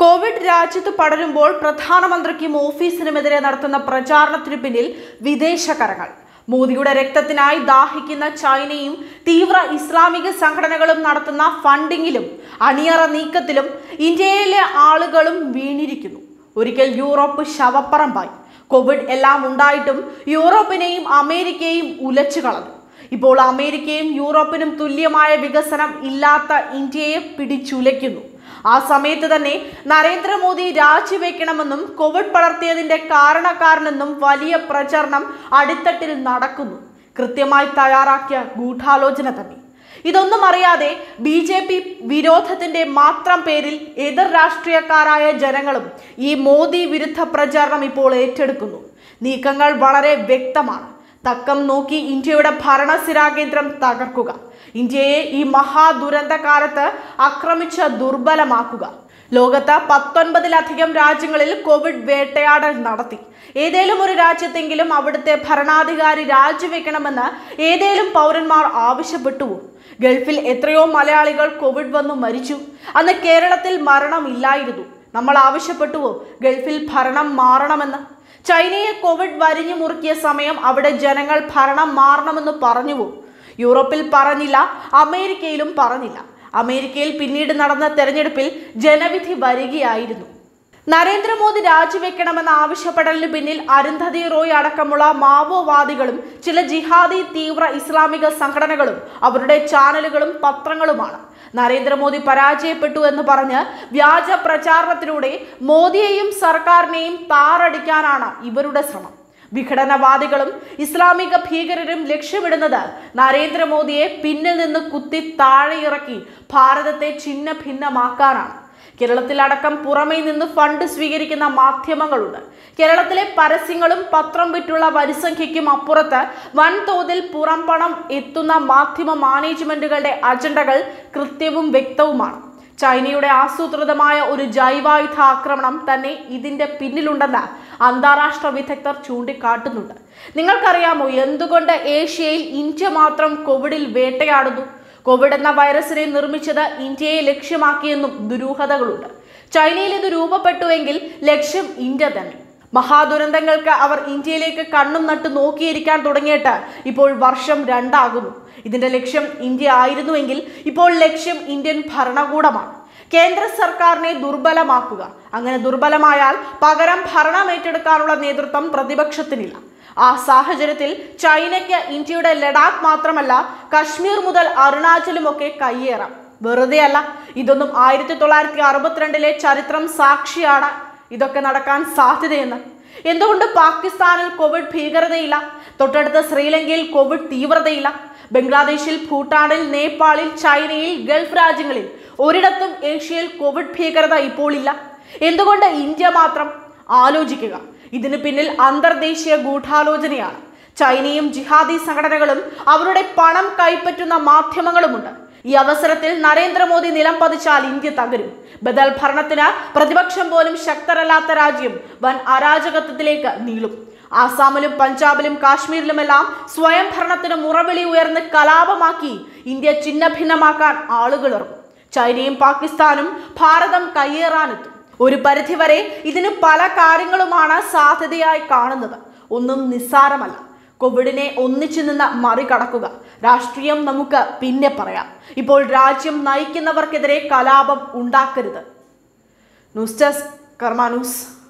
Covid രാജ്യത്ത് പടരുമ്പോൾ പ്രധാനമന്ത്രിക്കും ഓഫീസിനുമെതിരെ നടത്തുന്ന പ്രചാരണത്തിനു പിന്നിൽ വിദേശ കരങ്ങൾ മോദിയുടെ രക്തത്തിനായി ദാഹിക്കുന്ന ചൈനയും തീവ്ര ഇസ്ലാമിക സംഘടനകളും നടത്തുന്ന ഫണ്ടിങ്ങിലും അണിയറ നീക്കത്തിലും ഇന്ത്യയിലെ ആളുകളും വീണിരിക്കുന്നു ഒരിക്കൽ യൂറോപ്പ് ശവപ്പറമ്പായി കോവിഡ് എല്ലാം ഉണ്ടായിട്ടും യൂറോപ്പിനെയും അമേരിക്കയും ഉലച്ചു കളഞ്ഞു ഇപ്പോൾ അമേരിക്കയും യൂറോപ്പിനും തുല്യമായ വികസനം ഇല്ലാത്ത ഇന്ത്യയെ പിടിച്ചുലയ്ക്കുന്നു ആ സമയത്ത് തന്നെ നരേന്ദ്രമോദി രാജിവെക്കണമെന്നും കോവിഡ് പടർത്തിയതിന്റെ കാരണക്കാരനെന്നും വലിയ പ്രചരണം അടിത്തട്ടിൽ നടക്കുന്നു കൃത്യമായി തയ്യാറാക്കിയ ഗൂഢാലോചന തന്നെ ഇതൊന്നും അറിയാതെ ബി ജെ പി വിരോധത്തിന്റെ മാത്രം പേരിൽ എതിർ രാഷ്ട്രീയക്കാരായ ജനങ്ങളും ഈ മോദി വിരുദ്ധ പ്രചാരണം ഇപ്പോൾ ഏറ്റെടുക്കുന്നു നീക്കങ്ങൾ വളരെ വ്യക്തമാണ് തക്കം നോക്കി ഇന്ത്യയുടെ ഭരണസിരാകേന്ദ്രം തകർക്കുക ഇന്ത്യയെ ഈ മഹാദുരന്ത കാലത്ത് ആക്രമിച്ച് ദുർബലമാക്കുക ലോകത്ത് പത്തൊൻപതിലധികം രാജ്യങ്ങളിൽ കോവിഡ് വേട്ടയാടൽ നടത്തി ഏതേലും ഒരു രാജ്യത്തെങ്കിലും അവിടുത്തെ ഭരണാധികാരി രാജിവെക്കണമെന്ന് ഏതേലും പൗരന്മാർ ആവശ്യപ്പെട്ടുവോ ഗൾഫിൽ എത്രയോ മലയാളികൾ കോവിഡ് വന്നു മരിച്ചു അന്ന് കേരളത്തിൽ മരണമില്ലായിരുന്നു നമ്മൾ ആവശ്യപ്പെട്ടുവോ ഗൾഫിൽ ഭരണം മാറണമെന്ന് ചൈനയെ കോവിഡ് വരിഞ്ഞു മുറുക്കിയ സമയം അവിടെ ജനങ്ങൾ ഭരണം മാറണമെന്ന് പറഞ്ഞുവോ യൂറോപ്പിൽ പറഞ്ഞില്ല അമേരിക്കയിലും പറഞ്ഞില്ല അമേരിക്കയിൽ പിന്നീട് നടന്ന തെരഞ്ഞെടുപ്പിൽ ജനവിധി വരികയായിരുന്നു നരേന്ദ്രമോദി രാജിവെക്കണമെന്ന ആവശ്യപ്പെടലിന് പിന്നിൽ അരുന്ധതി റോയ് അടക്കമുള്ള മാവോവാദികളും ചില ജിഹാദി തീവ്ര ഇസ്ലാമിക സംഘടനകളും അവരുടെ ചാനലുകളും പത്രങ്ങളുമാണ് നരേന്ദ്രമോദി പരാജയപ്പെട്ടു എന്ന് പറഞ്ഞ് വ്യാജ പ്രചാരണത്തിലൂടെ മോദിയെയും സർക്കാരിനെയും താറടിക്കാനാണ് ഇവരുടെ ശ്രമം വിഘടനവാദികളും ഇസ്ലാമിക ഭീകരരും ലക്ഷ്യമിടുന്നത് നരേന്ദ്രമോദിയെ പിന്നിൽ നിന്ന് കുത്തി താഴെയിറക്കി ഭാരതത്തെ ഛിന്ന ഭിന്നമാക്കാനാണ് കേരളത്തിലടക്കം പുറമേ നിന്ന് ഫണ്ട് സ്വീകരിക്കുന്ന മാധ്യമങ്ങളുണ്ട് കേരളത്തിലെ പരസ്യങ്ങളും പത്രം വിറ്റുള്ള വരിസംഖ്യയ്ക്കും അപ്പുറത്ത് വൻതോതിൽ പുറം പണം എത്തുന്ന മാധ്യമ മാനേജ്മെന്റുകളുടെ അജണ്ടകൾ കൃത്യവും വ്യക്തവുമാണ് ചൈനയുടെ ആസൂത്രിതമായ ഒരു ജൈവായുധ ആക്രമണം തന്നെ ഇതിന്റെ പിന്നിലുണ്ടെന്ന് അന്താരാഷ്ട്ര വിദഗ്ധർ ചൂണ്ടിക്കാട്ടുന്നുണ്ട് നിങ്ങൾക്കറിയാമോ എന്തുകൊണ്ട് ഏഷ്യയിൽ ഇന്ത്യ മാത്രം കോവിഡിൽ വേട്ടയാടുന്നു കോവിഡ് എന്ന വൈറസിനെ നിർമ്മിച്ചത് ഇന്ത്യയെ ലക്ഷ്യമാക്കിയെന്നും ദുരൂഹതകളുണ്ട് ചൈനയിൽ ഇത് രൂപപ്പെട്ടുവെങ്കിൽ ലക്ഷ്യം ഇന്ത്യ തന്നെ മഹാദുരന്തങ്ങൾക്ക് അവർ ഇന്ത്യയിലേക്ക് കണ്ണും നട്ട് നോക്കിയിരിക്കാൻ തുടങ്ങിയിട്ട് ഇപ്പോൾ വർഷം രണ്ടാകുന്നു ഇതിന്റെ ലക്ഷ്യം ഇന്ത്യ ആയിരുന്നുവെങ്കിൽ ഇപ്പോൾ ലക്ഷ്യം ഇന്ത്യൻ ഭരണകൂടമാണ് കേന്ദ്ര സർക്കാരിനെ ദുർബലമാക്കുക അങ്ങനെ ദുർബലമായാൽ പകരം ഭരണം ഏറ്റെടുക്കാനുള്ള നേതൃത്വം പ്രതിപക്ഷത്തിനില്ല ആ സാഹചര്യത്തിൽ ചൈനയ്ക്ക് ഇന്ത്യയുടെ ലഡാക്ക് മാത്രമല്ല കശ്മീർ മുതൽ അരുണാചലുമൊക്കെ കയ്യേറാം വെറുതെയല്ല ഇതൊന്നും ആയിരത്തി തൊള്ളായിരത്തി അറുപത്തിരണ്ടിലെ ചരിത്രം സാക്ഷിയാണ് ഇതൊക്കെ നടക്കാൻ സാധ്യതയെന്ന് എന്തുകൊണ്ട് പാകിസ്ഥാനിൽ കോവിഡ് ഭീകരതയില്ല തൊട്ടടുത്ത ശ്രീലങ്കയിൽ കോവിഡ് തീവ്രതയില്ല ബംഗ്ലാദേശിൽ ഭൂട്ടാനിൽ നേപ്പാളിൽ ചൈനയിൽ ഗൾഫ് രാജ്യങ്ങളിൽ ഒരിടത്തും ഏഷ്യയിൽ കോവിഡ് ഭീകരത ഇപ്പോൾ ഇല്ല എന്തുകൊണ്ട് ഇന്ത്യ മാത്രം ആലോചിക്കുക ഇതിന് പിന്നിൽ അന്തർദേശീയ ഗൂഢാലോചനയാണ് ചൈനയും ജിഹാദി സംഘടനകളും അവരുടെ പണം കൈപ്പറ്റുന്ന മാധ്യമങ്ങളുമുണ്ട് ഈ അവസരത്തിൽ നരേന്ദ്രമോദി നിലം പതിച്ചാൽ ഇന്ത്യ തകരും ബദൽ ഭരണത്തിന് പ്രതിപക്ഷം പോലും ശക്തരല്ലാത്ത രാജ്യം വൻ അരാജകത്വത്തിലേക്ക് നീളും ആസാമിലും പഞ്ചാബിലും കാശ്മീരിലുമെല്ലാം സ്വയം ഭരണത്തിന് മുറവിളി ഉയർന്ന് കലാപമാക്കി ഇന്ത്യ ചിഹ്ന ഭിന്നമാക്കാൻ ആളുകൾ ഇറങ്ങും ചൈനയും പാകിസ്ഥാനും ഭാരതം കയ്യേറാനെത്തും ഒരു പരിധിവരെ ഇതിന് പല കാര്യങ്ങളുമാണ് സാധ്യതയായി കാണുന്നത് ഒന്നും നിസ്സാരമല്ല കോവിഡിനെ ഒന്നിച്ചു നിന്ന് മറികടക്കുക രാഷ്ട്രീയം നമുക്ക് പിന്നെ പറയാം ഇപ്പോൾ രാജ്യം നയിക്കുന്നവർക്കെതിരെ കലാപം ഉണ്ടാക്കരുത് ന്യൂസ് ഡെസ്ക് കർമാ ന്യൂസ്